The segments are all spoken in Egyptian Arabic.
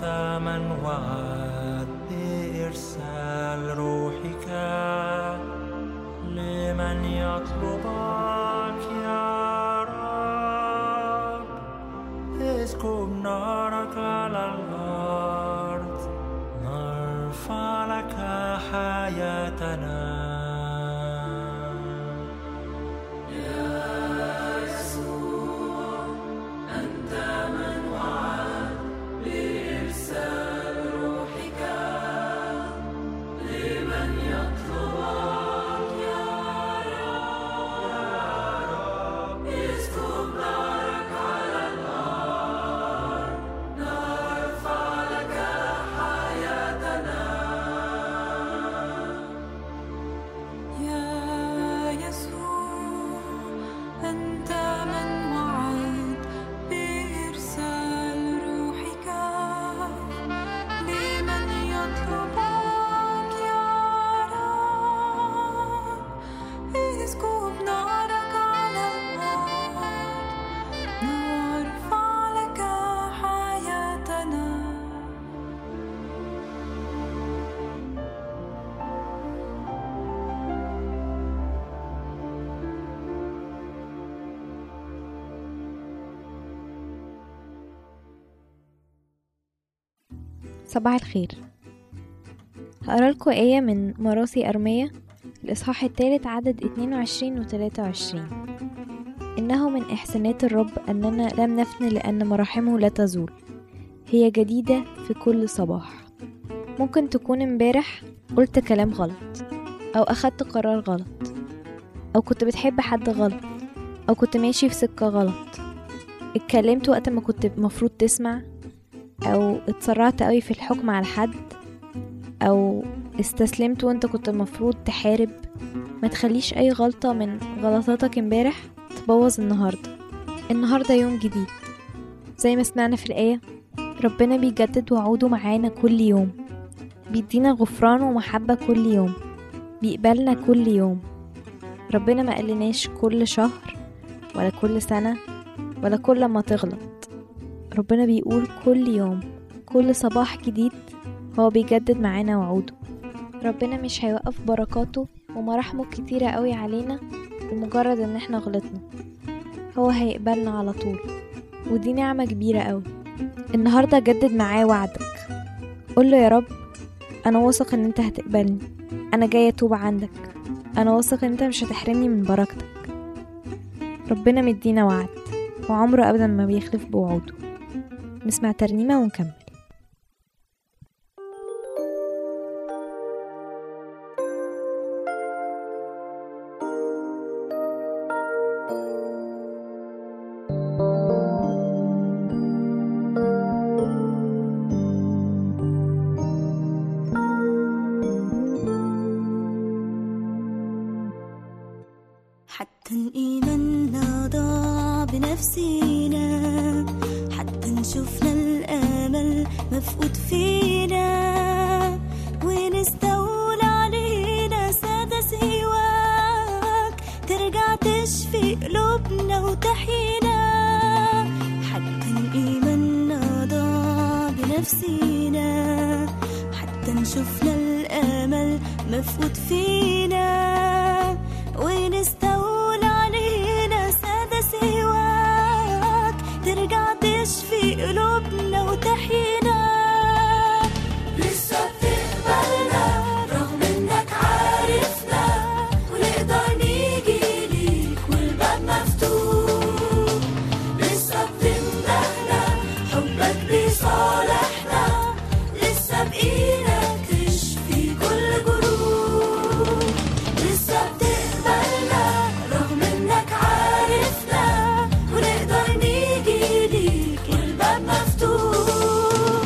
أنت من وعد بإرسال روحك لمن يطلبك يا رب اسكب نارك على الأرض نرفع لك حياتنا يا يسوع أنت من وعد بإرسال روحك لمن يطلبك يا رب اسكب نارك على الأرض نرفع لك حياتنا صباح الخير هقرا لكم آية من مراسي أرمية الإصحاح الثالث عدد 22 و 23 إنه من إحسانات الرب أننا لم نفن لأن مراحمه لا تزول هي جديدة في كل صباح ممكن تكون امبارح قلت كلام غلط أو أخدت قرار غلط أو كنت بتحب حد غلط أو كنت ماشي في سكة غلط اتكلمت وقت ما كنت مفروض تسمع او اتسرعت قوي في الحكم على حد او استسلمت وانت كنت المفروض تحارب ما تخليش اي غلطة من غلطاتك امبارح تبوظ النهاردة النهاردة يوم جديد زي ما سمعنا في الآية ربنا بيجدد وعوده معانا كل يوم بيدينا غفران ومحبة كل يوم بيقبلنا كل يوم ربنا ما قالناش كل شهر ولا كل سنة ولا كل ما تغلط ربنا بيقول كل يوم كل صباح جديد هو بيجدد معانا وعوده ربنا مش هيوقف بركاته ومراحمه كتيرة قوي علينا بمجرد ان احنا غلطنا هو هيقبلنا على طول ودي نعمة كبيرة قوي النهاردة جدد معاه وعدك قوله يا رب انا واثق ان انت هتقبلني انا جاية اتوب عندك انا واثق ان انت مش هتحرمني من بركتك ربنا مدينا وعد وعمره ابدا ما بيخلف بوعوده نسمع ترنيمة ونكمل حتى إيماننا ضاع بنفسينا حتى نشوفنا الأمل مفقود فينا ونستولى علينا سادة سواك ترجع تشفي قلوبنا وتحيينا حتى إيماننا ضاع بنفسينا حتى نشوفنا الأمل مفقود فينا ونستولى علينا سادة سواك ترجع تشفي قلوبنا وتحيينا لسه بتقبلنا رغم انك عارفنا ونقدر نيجي ليك والباب مفتوح لسه بتمدحنا حبك بيصالحنا لسه بإيدك تشفي كل جروح لسه بتقبلنا رغم انك عارفنا ونقدر نيجي ليك والباب مفتوح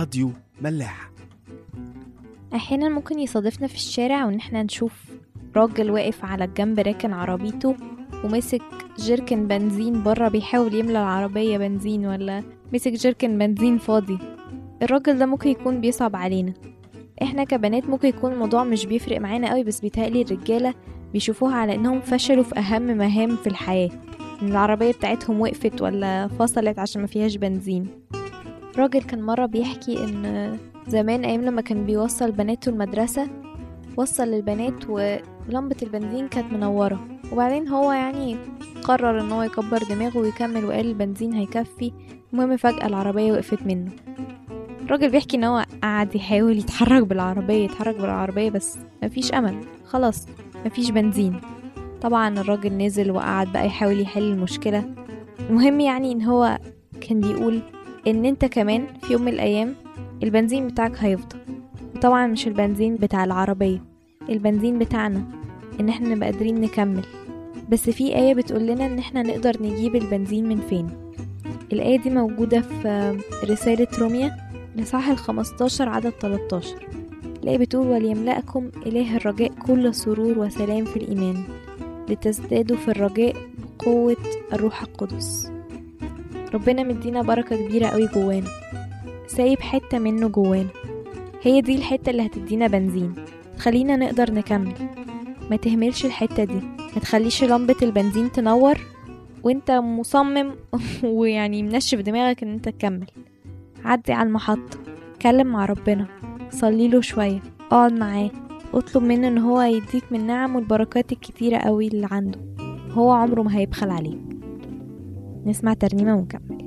راديو ملاح احيانا ممكن يصادفنا في الشارع وان احنا نشوف راجل واقف على الجنب راكن عربيته ومسك جيركن بنزين بره بيحاول يملى العربية بنزين ولا مسك جيركن بنزين فاضي الراجل ده ممكن يكون بيصعب علينا احنا كبنات ممكن يكون الموضوع مش بيفرق معانا قوي بس بيتهيألي الرجالة بيشوفوها على انهم فشلوا في اهم مهام في الحياة ان العربية بتاعتهم وقفت ولا فصلت عشان ما فيهاش بنزين راجل كان مرة بيحكي ان زمان ايام لما كان بيوصل بناته المدرسة وصل للبنات ولمبة البنزين كانت منورة وبعدين هو يعني قرر ان هو يكبر دماغه ويكمل وقال البنزين هيكفي المهم فجأة العربية وقفت منه الراجل بيحكي ان هو قعد يحاول يتحرك بالعربية يتحرك بالعربية بس مفيش امل خلاص مفيش بنزين طبعا الراجل نزل وقعد بقى يحاول يحل المشكلة المهم يعني ان هو كان بيقول ان انت كمان في يوم من الايام البنزين بتاعك هيفضى وطبعا مش البنزين بتاع العربية البنزين بتاعنا ان احنا نبقى قادرين نكمل بس في آية بتقول لنا ان احنا نقدر نجيب البنزين من فين الآية دي موجودة في رسالة روميا لصح الخمستاشر عدد 13 الآية بتقول وليملأكم إله الرجاء كل سرور وسلام في الإيمان لتزدادوا في الرجاء بقوة الروح القدس ربنا مدينا بركة كبيرة قوي جوانا سايب حتة منه جوانا هي دي الحتة اللي هتدينا بنزين تخلينا نقدر نكمل ما تهملش الحتة دي ما تخليش لمبة البنزين تنور وانت مصمم ويعني منشف دماغك ان انت تكمل عدي على المحطة كلم مع ربنا صلي له شوية اقعد معاه اطلب منه ان هو يديك من نعم والبركات الكتيرة قوي اللي عنده هو عمره ما هيبخل عليك نسمع ترنيمة ونكمل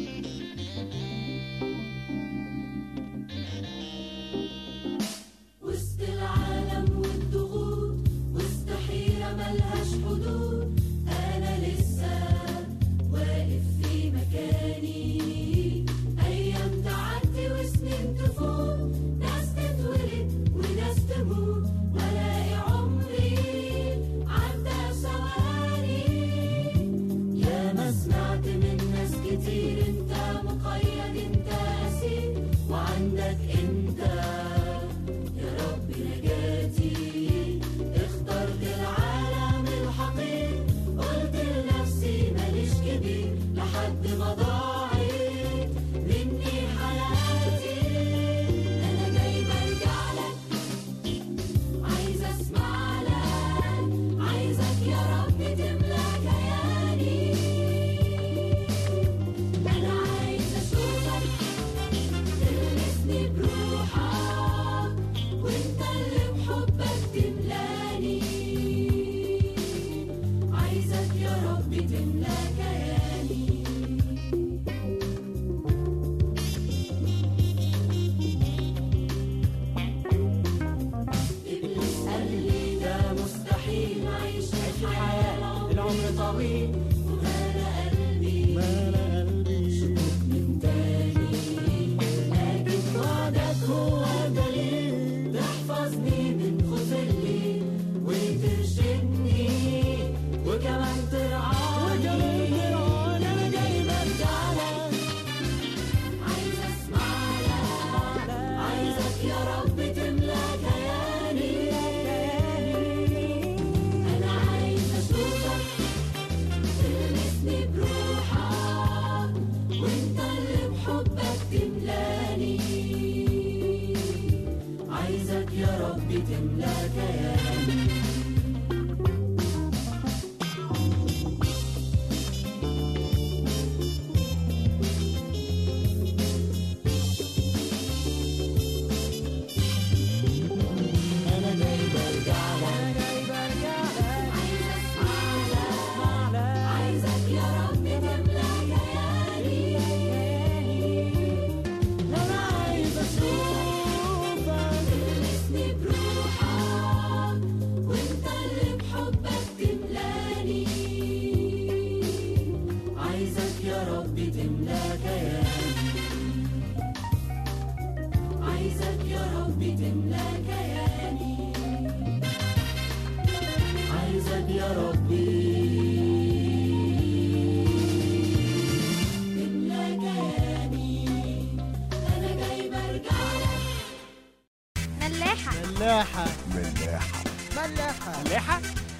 وسط العالم والضغوط وسط حيرة ملهاش حدود أنا لسه واقف في مكاني أيام تعدي وسنين تفوت ناس تتولد وناس تموت وألاقي عمري عدى ثواني يا ما سمعت من ناس كتير انت مقيد انت اسير وعندك انت يا رب نجاتي اخترت العالم الحقير قلت لنفسي ماليش كبير لحد ما ضاعت مني حياتي انا جاي برجع لك عايز اسمع لك عايزك يا رب تملى كياني انا عايز اشوفك تلمسني بروحك وانت اللي بحبك تملاني عايزك يا رب تملى كياني إبليس قال لي ده مستحيل أعيش الحياة العمر طويل ومال قلبي شكوك من تاني لكن وعدك هو دليل تحفظني من خوف الليل وترشدني وكمان ترعاني أنا جاي برجع لك عايز اسمع لك عايزك يا رب تملى كياني انا عايز اشوفك تلمسني بروحك وانت اللي بحبك تملاني عايزك يا رب تملى كياني انا جاي برجع لك عايز اسمع لك عايزك يا رب تملى كياني انا عايز اشوفك تلمسني بروحك وانت اللي بحبك تملاني عايزك يا رب تملى كياني عايزك يا رب تملى كياني عايزك يا ربي تملى كياني انا جاي برجع ملاحة ملاحة ملاحة ملاحة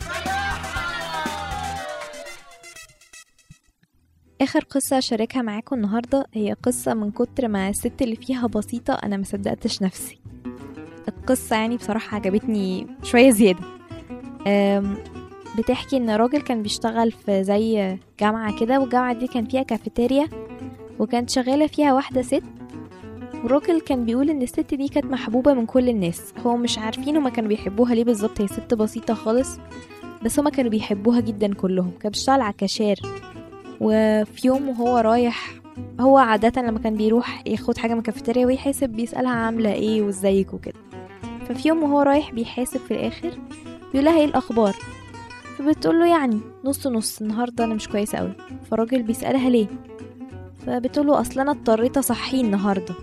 آخر قصة أشاركها معاكم النهاردة هي قصة من كتر ما الست اللي فيها بسيطة أنا مصدقتش نفسي القصة يعني بصراحة عجبتني شوية زيادة أم، بتحكي إن راجل كان بيشتغل في زي جامعة كده والجامعة دي كان فيها كافيتيريا وكانت شغالة فيها واحدة ست والراجل كان بيقول إن الست دي كانت محبوبة من كل الناس هو مش عارفين هما كانوا بيحبوها ليه بالظبط هي ست بسيطة خالص بس هما كانوا بيحبوها جدا كلهم كانت بتشتغل على كاشير وفي يوم وهو رايح هو عادة لما كان بيروح ياخد حاجة من الكافيتيريا ويحاسب بيسألها عاملة ايه وازيك وكده ففي يوم وهو رايح بيحاسب في الآخر بيقول لها ايه الأخبار فبتقول له يعني نص نص النهاردة أنا مش كويسة أوي فالراجل بيسألها ليه فبتقول له أصل أنا اضطريت أصحيه النهاردة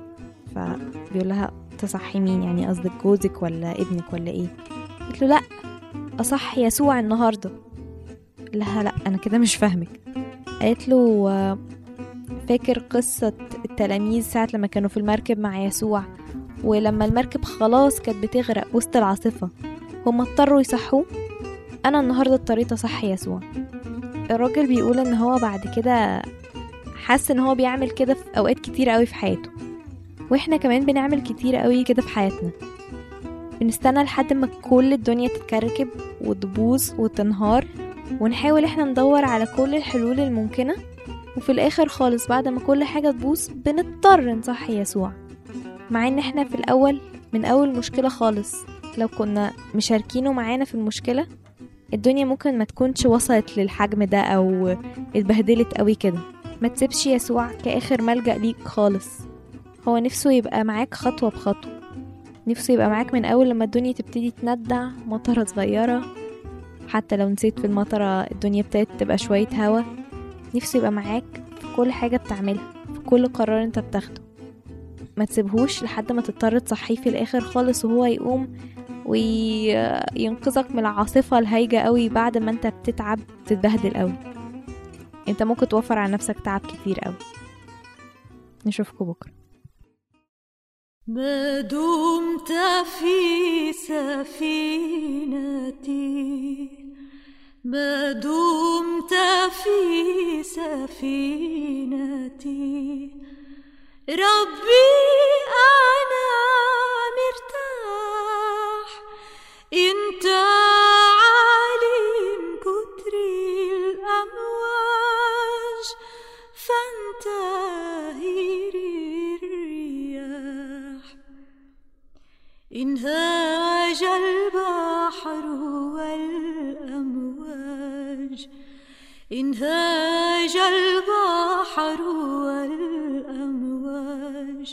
فبيقول لها تصحي مين يعني قصدك جوزك ولا ابنك ولا ايه قلت له لأ أصحي يسوع النهاردة قال لها لأ أنا كده مش فاهمك قالت له آه، فاكر قصة التلاميذ ساعة لما كانوا في المركب مع يسوع ولما المركب خلاص كانت بتغرق وسط العاصفة هما اضطروا يصحوه أنا النهاردة اضطريت أصحي يسوع الراجل بيقول إن هو بعد كده حس إن هو بيعمل كده في أوقات كتير قوي في حياته وإحنا كمان بنعمل كتير قوي كده في حياتنا بنستنى لحد ما كل الدنيا تتكركب وتبوظ وتنهار ونحاول احنا ندور على كل الحلول الممكنة وفي الآخر خالص بعد ما كل حاجة تبوظ بنضطر نصحي يسوع مع ان احنا في الأول من أول مشكلة خالص لو كنا مشاركينه معانا في المشكلة الدنيا ممكن ما تكونش وصلت للحجم ده أو اتبهدلت قوي كده ما تسيبش يسوع كآخر ملجأ ليك خالص هو نفسه يبقى معاك خطوة بخطوة نفسه يبقى معاك من أول لما الدنيا تبتدي تندع مطرة صغيرة حتى لو نسيت في المطرة الدنيا ابتدت تبقى شوية هوا نفسه يبقى معاك في كل حاجة بتعملها في كل قرار انت بتاخده ما تسيبهوش لحد ما تضطر تصحيه في الآخر خالص وهو يقوم وينقذك من العاصفة الهايجة قوي بعد ما انت بتتعب تتبهدل قوي انت ممكن توفر على نفسك تعب كتير قوي نشوفكم بكرة ما دمت في سفينتي ما دمت في سفينتي ربي أنا مرتاح انت عالم كتر الأمواج فانتهر الرياح انهاج البحر والأمواج انهاج البحر والأمواج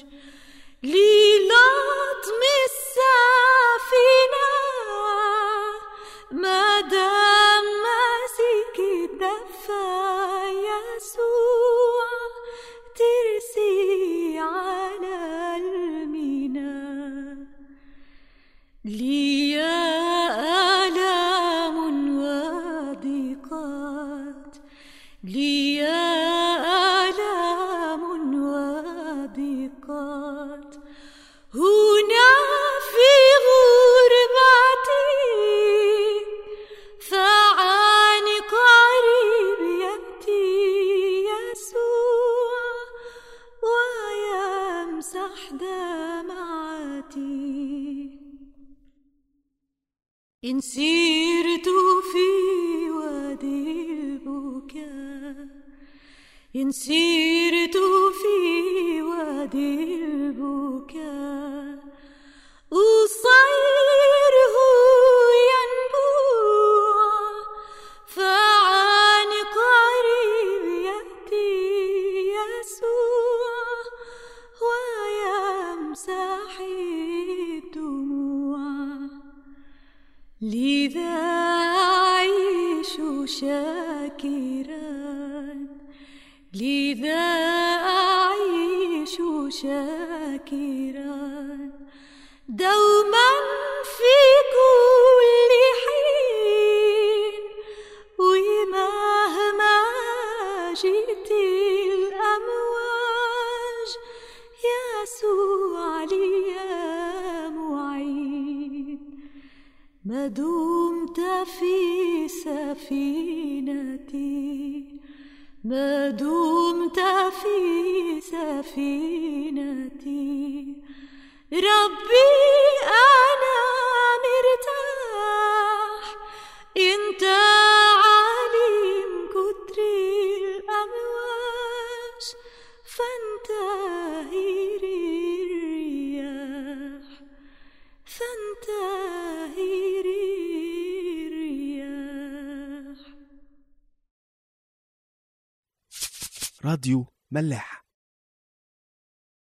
للطم السفينة ما دام ماسك الدفا يسوع ترسي على الميناء لي آلام وضيقات لي آلام وضيقات هنا في غربتي فعن قريب يأتي يسوع ويمسح دمعتي إن سيرت في وادي البكاء إن سيرت في وادي البكاء أصيره ينبوع فعن قريب يأتي يسوع ويمسح الدموع لذا أعيش شاكرا لذا أعيش شاكرا دوما في كل حين ومهما جئت الأمواج يسوع لي معين ما دمت في سفينتي ما دمت في سفينتي ربي أنا مرتاح انت عالم كتر الأمواج فانتهي الرياح فانتهي الرياح راديو ملاح